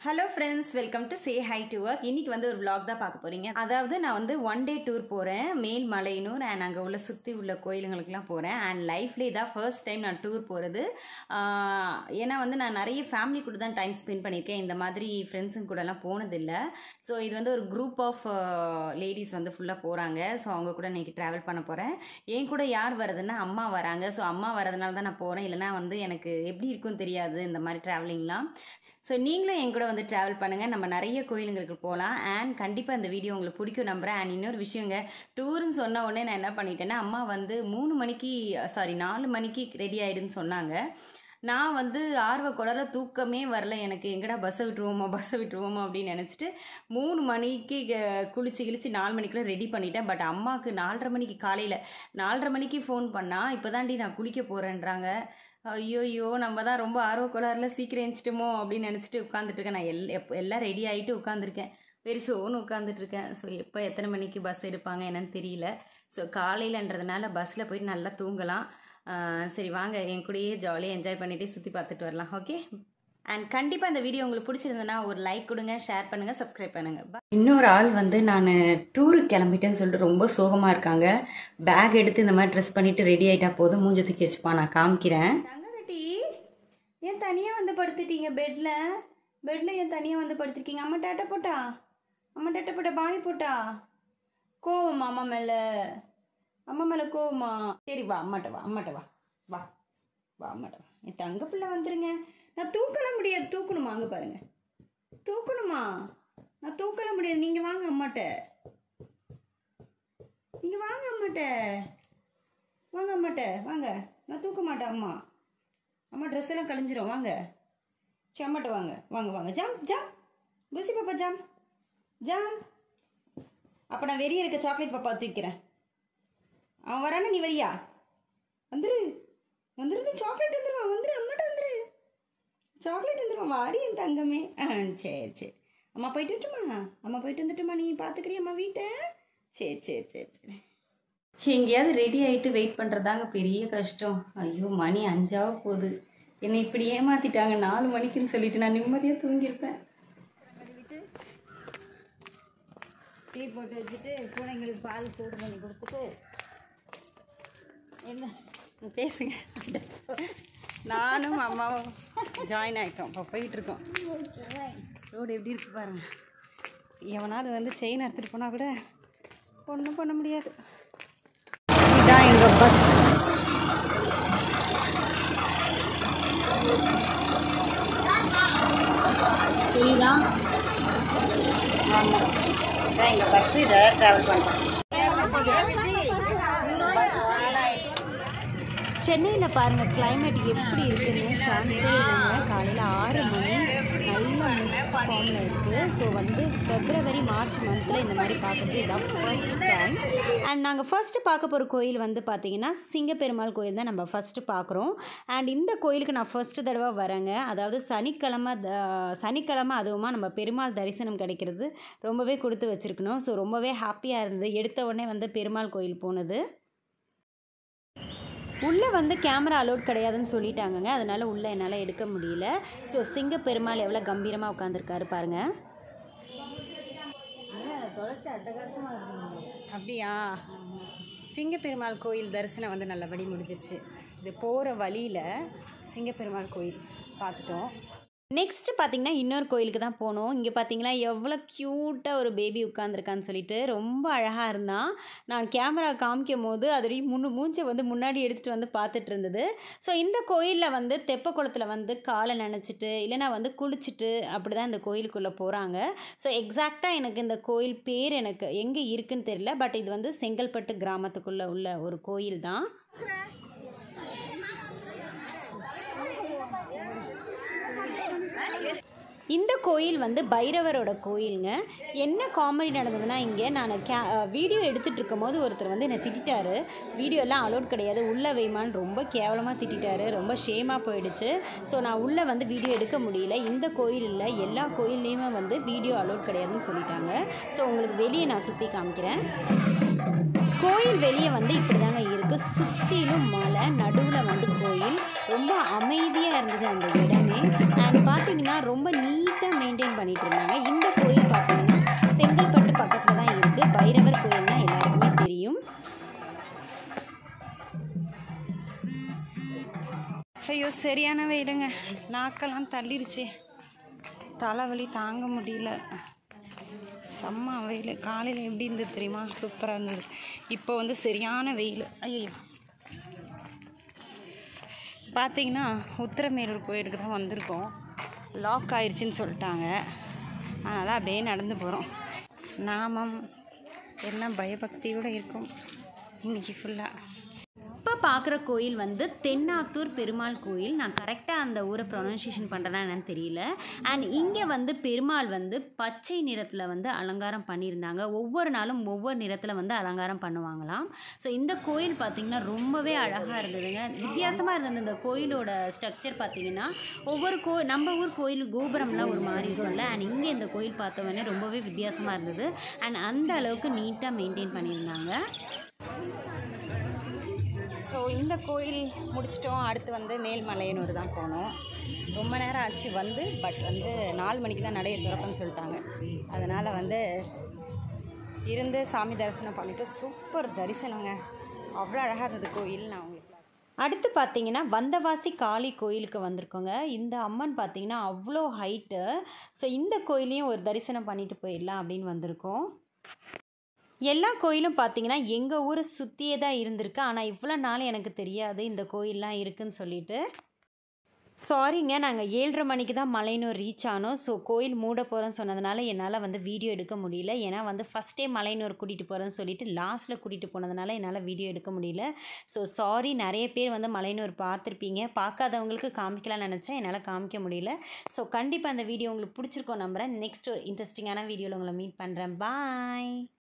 hello friends welcome to say hi to work இன்னைக்கு வந்து ஒரு vlog தான் பார்க்க போறீங்க அதாவது நான் வந்து ஒன் டே டூர் போறேன் மேல் மலையனூர் அண்ட் அங்கே உள்ள சுற்றி உள்ள கோயிலுங்களுக்குலாம் போறேன் அண்ட் லைஃப்ல இதான் ஃபர்ஸ்ட் டைம் நான் டூர் போறது ஆஹ் ஏன்னா வந்து நான் நிறைய ஃபேமிலி கூட தான் டைம் ஸ்பெண்ட் பண்ணியிருக்கேன் இந்த மாதிரி ஃப்ரெண்ட்ஸுங்க கூடலாம் போனதில்லை ஸோ இது வந்து ஒரு குரூப் ஆஃப் லேடிஸ் வந்து ஃபுல்லாக போகிறாங்க ஸோ அவங்க கூட இன்னைக்கு ட்ராவல் பண்ண போகிறேன் என் கூட யார் வரதுன்னா அம்மா வராங்க ஸோ அம்மா வரதுனால தான் நான் போகிறேன் இல்லைனா வந்து எனக்கு எப்படி இருக்கும்னு தெரியாது இந்த மாதிரி ட்ராவலிங்லாம் ஸோ நீங்களும் என் கூட வந்து ட்ராவல் பண்ணுங்கள் நம்ம நிறைய கோயிலுங்களுக்கு போகலாம் அண்ட் கண்டிப்பாக இந்த வீடியோ உங்களுக்கு பிடிக்கும் நம்புறேன் அண்ட் இன்னொரு விஷயங்க டூர்னு சொன்ன உடனே நான் என்ன பண்ணிட்டேன்னா அம்மா வந்து மூணு மணிக்கு சாரி நாலு மணிக்கு ரெடி ஆயிடுன்னு சொன்னாங்க நான் வந்து ஆர்வ குடல தூக்கமே வரல எனக்கு எங்கடா பஸ்ஸை விட்டுருவோமா பஸ்ஸை விட்டுருவோமா அப்படின்னு நினச்சிட்டு மூணு மணிக்கு அஹ், குளிச்சு கிழிச்சு நாலு மணிக்குள்ள ரெடி பண்ணிட்டேன் பட் அம்மாவுக்கு நாலரை மணிக்கு காலையில் நாலரை மணிக்கு ஃபோன் பண்ணால் இப்போதாண்டி நான் குளிக்க போகிறேன்றாங்க ஐயோயோ நம்ம தான் ரொம்ப ஆர்வ கோளாறுல சீக்கிரம் எழுந்துட்டோமோ அப்படின்னு நினச்சிட்டு உட்காந்துட்டு இருக்கேன் நான் எல் எப்ப- எல்லாம் ரெடி ஆகிட்டு உட்காந்துருக்கேன் பெருசோன்னு உட்காந்துட்டு இருக்கேன் ஸோ எப்போ எத்தனை மணிக்கு பஸ் எடுப்பாங்க என்னன்னு தெரியல ஸோ காலையிலன்றதுனால பஸ்ஸில் போயிட்டு நல்லா தூங்கலாம் ஆஹ் சரி வாங்க என் கூடயே ஜாலியாக என்ஜாய் பண்ணிட்டு சுற்றி பார்த்துட்டு வரலாம் ஓகே அண்ட் கண்டிப்பாக இந்த வீடியோ உங்களுக்கு பிடிச்சிருந்ததுன்னா ஒரு லைக் கொடுங்க ஷேர் பண்ணுங்கள் சப்ஸ்கிரைப் பண்ணுங்கள் இன்னொரு ஆள் வந்து நான் டூருக்கு கிளம்பிட்டேன்னு சொல்லிட்டு ரொம்ப சோகமாக இருக்காங்க பேக் எடுத்து இந்த மாதிரி ட்ரெஸ் பண்ணிட்டு ரெடி ஆகிட்டா போதும் மூஞ்ச தூக்கி வச்சுப்பா நான் காமிக்கிறேன் தங்ககட்டி ஏன் தனியாக வந்து படுத்துட்டீங்க பெட்டில் பெட்டில் ஏன் தனியாக வந்து படுத்துருக்கீங்க அம்மா டேட்டா போட்டா அம்மா டேட்டா போட்டா பாய் போட்டா கோவமா அம்மா மேலே அம்மா மேலே கோவமா சரி வா அம்மாட்ட வா அம்மாட்ட வா வா வா அம்மாட்ட வா என் தங்க பிள்ளை வந்துருங்க நான் தூக்கலாம் முடியாது தூக்கணுமா அங்கே பாருங்க தூக்கணுமா நான் தூக்கலாம் முடியாது நீங்கள் வாங்க அம்மாட்ட நீங்கள் வாங்க அம்மாட்ட வாங்க அம்மாட்ட வாங்க நான் தூக்க மாட்டேன் அம்மா அம்மா ட்ரெஸ் எல்லாம் கழிஞ்சிரும் வாங்க சரி அம்மாட்ட வாங்க வாங்க வாங்க ஜாம் ஜாம் புசி பாப்பா ஜாம் ஜாம் அப்போ நான் வெறிய இருக்க சாக்லேட் பாப்பா தூக்கிறேன் அவன் வரானே நீ வரியா வந்துரு வந்துருந்து சாக்லேட் வந்துருவான் வந்துரு அம்மாட்ட வந்துரு சாக்லேட் வந்துருவான் வாடி என் தங்கமே ஆ சரி சரி அம்மா போயிட்டு வரட்டுமா அம்மா போயிட்டு வந்துட்டுமா நீ பார்த்துக்கிறியா அம்மா வீட்டை சரி சரி சரி சரி எங்கேயாவது ரெடி ஆகிட்டு வெயிட் பண்ணுறதாங்க பெரிய கஷ்டம் ஐயோ மணி அஞ்சாவ போகுது என்னை இப்படி ஏமாத்திட்டாங்க நாலு மணிக்குன்னு சொல்லிட்டு நான் நிம்மதியாக தூங்கியிருப்பேன் டீ போட்டு வச்சுட்டு பூனைங்களுக்கு பால் சூடு பண்ணி கொடுத்துட்டு என்ன பேசுங்க நானும் அம்மாவும் ஜாயின் ஆகிட்டோம் இப்போ போயிட்டு இருக்கோம் ரோடு எப்படி இருக்கு பாருங்க எவனாவது வந்து செயின் எடுத்துகிட்டு போனால் கூட ஒன்றும் பண்ண முடியாது இதான் எங்கள் பஸ் இதுதான் ஆமாம் இதான் எங்கள் பஸ் இதை ட்ராவல் பண்ணுறோம் சென்னையில் பாருங்கள் climate எப்படி இருக்குன்னு சான்ஸே இல்லைங்க காலையில் ஆறு மணி நல்ல மிஸ்ட் ஃபார்மில் இருக்குது ஸோ வந்து ஃபெப்ரவரி மார்ச் மந்தில் இந்த மாதிரி பார்க்குறது இதான் ஃபர்ஸ்ட் டைம் அண்ட் நாங்கள் ஃபர்ஸ்ட்டு பார்க்க போகிற கோயில் வந்து பார்த்தீங்கன்னா சிங்கப்பெருமாள் கோயில் தான் நம்ம ஃபஸ்ட்டு பார்க்குறோம் அண்ட் இந்த கோயிலுக்கு நான் ஃபஸ்ட்டு தடவை வரேங்க அதாவது சனிக்கிழமை த- சனிக்கிழமை அதுவுமா நம்ம பெருமாள் தரிசனம் கிடைக்கிறது ரொம்பவே கொடுத்து வச்சுருக்கணும் ஸோ ரொம்பவே ஹாப்பியாக இருந்தது எடுத்த உடனே வந்து பெருமாள் கோயில் போனது உள்ளே வந்து கேமரா அலோட் கிடையாதுன்னு சொல்லிட்டாங்கங்க அதனால் உள்ளே என்னால் எடுக்க முடியல ஸோ சிங்க பெருமாள் எவ்வளோ கம்பீரமாக உட்காந்துருக்காரு பாருங்க தொலைச்சி அட்டகாசமாக இருக்குங்க அப்படியா சிங்க பெருமாள் கோயில் தரிசனம் வந்து நல்லபடி முடிஞ்சிச்சு இது போகிற வழியில் சிங்க பெருமாள் கோயில் பார்த்துட்டோம் நெக்ஸ்ட் பார்த்தீங்கன்னா இன்னொரு கோயிலுக்கு தான் போனோம் இங்கே பார்த்தீங்கன்னா எவ்வளோ க்யூட்டாக ஒரு பேபி உட்காந்துருக்கான்னு சொல்லிட்டு ரொம்ப அழகாக இருந்தான் நான் கேமரா காமிக்கும் போது அதோடைய முன்னு மூஞ்சை வந்து முன்னாடி எடுத்துகிட்டு வந்து பார்த்துட்டு இருந்தது ஸோ இந்த கோயிலில் வந்து தெப்ப குளத்துல வந்து காலை நினச்சிட்டு இல்லைன்னா வந்து குளிச்சுட்டு அப்படி தான் இந்த கோயிலுக்குள்ளே போகிறாங்க ஸோ எக்ஸாக்டாக எனக்கு இந்த கோயில் பேர் எனக்கு எங்கே இருக்குன்னு தெரியல பட் இது வந்து செங்கல்பட்டு கிராமத்துக்குள்ளே உள்ள ஒரு கோயில் தான் இந்த கோயில் வந்து பைரவரோட கோயிலுங்க என்ன காமெடி நடந்ததுன்னா இங்கே நான் கே வீடியோ எடுத்துகிட்டு இருக்கும்போது ஒருத்தர் வந்து என்னை திட்டிட்டாரு வீடியோலாம் அலோட் கிடையாது உள்ளே வைமான்னு ரொம்ப கேவலமாக திட்டிட்டாரு ரொம்ப ஷேமாக போயிடுச்சு ஸோ நான் உள்ளே வந்து வீடியோ எடுக்க முடியல இந்த கோயிலில் எல்லா கோயில்லையுமே வந்து வீடியோ அலோட் கிடையாதுன்னு சொல்லிட்டாங்க ஸோ உங்களுக்கு வெளியே நான் சுற்றி காமிக்கிறேன் கோயில் வெளியே வந்து இப்படி தாங்க இருக்குது சுற்றிலும் மலை நடுவில் வந்து கோயில் ரொம்ப அமைதியாக இருந்தது அந்த இடமே அண்ட் பார்த்தீங்கன்னா ரொம்ப நீட்டாக மெயின்டைன் பண்ணிட்டு இருந்தாங்க இந்த கோயில் பார்த்தீங்கன்னா செங்கல்பட்டு பக்கத்தில் தான் இருக்குது பைரவர் கோயில்னா எல்லாருக்குமே தெரியும் ஐயோ சரியான வெயிலுங்க நாக்கெல்லாம் தள்ளிருச்சு தலைவலி தாங்க முடியல செம்ம வெயில் காலையில் எப்படி இருந்தது தெரியுமா சூப்பராக இருந்தது இப்போ வந்து சரியான வெயில் ஐயோ பார்த்தீங்கன்னா உத்திரமேரூர் கோயிலுக்கு தான் வந்திருக்கோம் லாக் ஆயிடுச்சுன்னு சொல்லிட்டாங்க அதனால் அப்படியே நடந்து போகிறோம் நாமம் எல்லாம் பயபக்தியோடு இருக்கும் இன்னைக்கு ஃபுல்லாக இப்போ பார்க்குற கோயில் வந்து தென்னாத்தூர் பெருமாள் கோயில் நான் கரெக்டாக அந்த ஊரை ப்ரொனன்சியேஷன் பண்ணுறேன்னா என்னன்னு தெரியல அண்ட் இங்கே வந்து பெருமாள் வந்து பச்சை நிறத்தில் வந்து அலங்காரம் பண்ணியிருந்தாங்க ஒவ்வொரு நாளும் ஒவ்வொரு நிறத்தில் வந்து அலங்காரம் பண்ணுவாங்களாம் ஸோ இந்த கோயில் பார்த்திங்கன்னா ரொம்பவே அழகாக இருந்ததுங்க வித்தியாசமாக இருந்தது இந்த கோயிலோட ஸ்ட்ரக்சர் பார்த்திங்கன்னா ஒவ்வொரு கோ நம்ம ஊர் கோயில் கோபுரம்லாம் ஒரு மாதிரி இருக்கும்ல அண்ட் இங்கே இந்த கோயில் பார்த்தவொடனே ரொம்பவே வித்தியாசமாக இருந்தது அண்ட் அந்த அளவுக்கு நீட்டாக மெயின்டைன் பண்ணியிருந்தாங்க ஸோ இந்த கோயில் முடிச்சிட்டோம் அடுத்து வந்து மேல்மலையனூர் தான் போனோம் ரொம்ப நேரம் ஆச்சு வந்து பட் வந்து நாலு மணிக்கு தான் நடைய திறப்புன்னு சொல்லிட்டாங்க அதனால் வந்து இருந்து சாமி தரிசனம் பண்ணிவிட்டு சூப்பர் தரிசனங்க அவ்வளோ அழகாக இருந்தது கோயில் நான் உங்களுக்கு அடுத்து பார்த்தீங்கன்னா வந்தவாசி காளி கோயிலுக்கு வந்திருக்கோங்க இந்த அம்மன் பார்த்தீங்கன்னா அவ்வளோ ஹைட்டு ஸோ இந்த கோயிலையும் ஒரு தரிசனம் பண்ணிட்டு போயிடலாம் அப்படின்னு வந்திருக்கோம் எல்லா கோயிலும் பார்த்தீங்கன்னா எங்கள் ஊரை சுற்றியே தான் இருந்திருக்கு ஆனால் இவ்வளோ நாள் எனக்கு தெரியாது இந்த கோயிலெலாம் இருக்குன்னு சொல்லிட்டு சாரிங்க நாங்கள் ஏழரை மணிக்கு தான் மலையனூர் ரீச் ஆனோம் ஸோ கோயில் மூட போகிறோன்னு சொன்னதுனால என்னால் வந்து வீடியோ எடுக்க முடியல ஏன்னா வந்து ஃபஸ்ட்டே மலையனூர் கூட்டிகிட்டு போகிறேன்னு சொல்லிட்டு லாஸ்ட்டில் கூட்டிகிட்டு போனதுனால என்னால் வீடியோ எடுக்க முடியல ஸோ சாரி நிறைய பேர் வந்து மலையனூர் பார்த்துருப்பீங்க பார்க்காதவங்களுக்கு காமிக்கலாம்னு நினச்சேன் என்னால் காமிக்க முடியல ஸோ கண்டிப்பாக அந்த வீடியோ உங்களுக்கு பிடிச்சிருக்கோம் நம்புகிறேன் நெக்ஸ்ட் ஒரு இன்ட்ரெஸ்டிங்கான வீடியோவில் உங்களை மீட் பண்ணுறேன் பாய்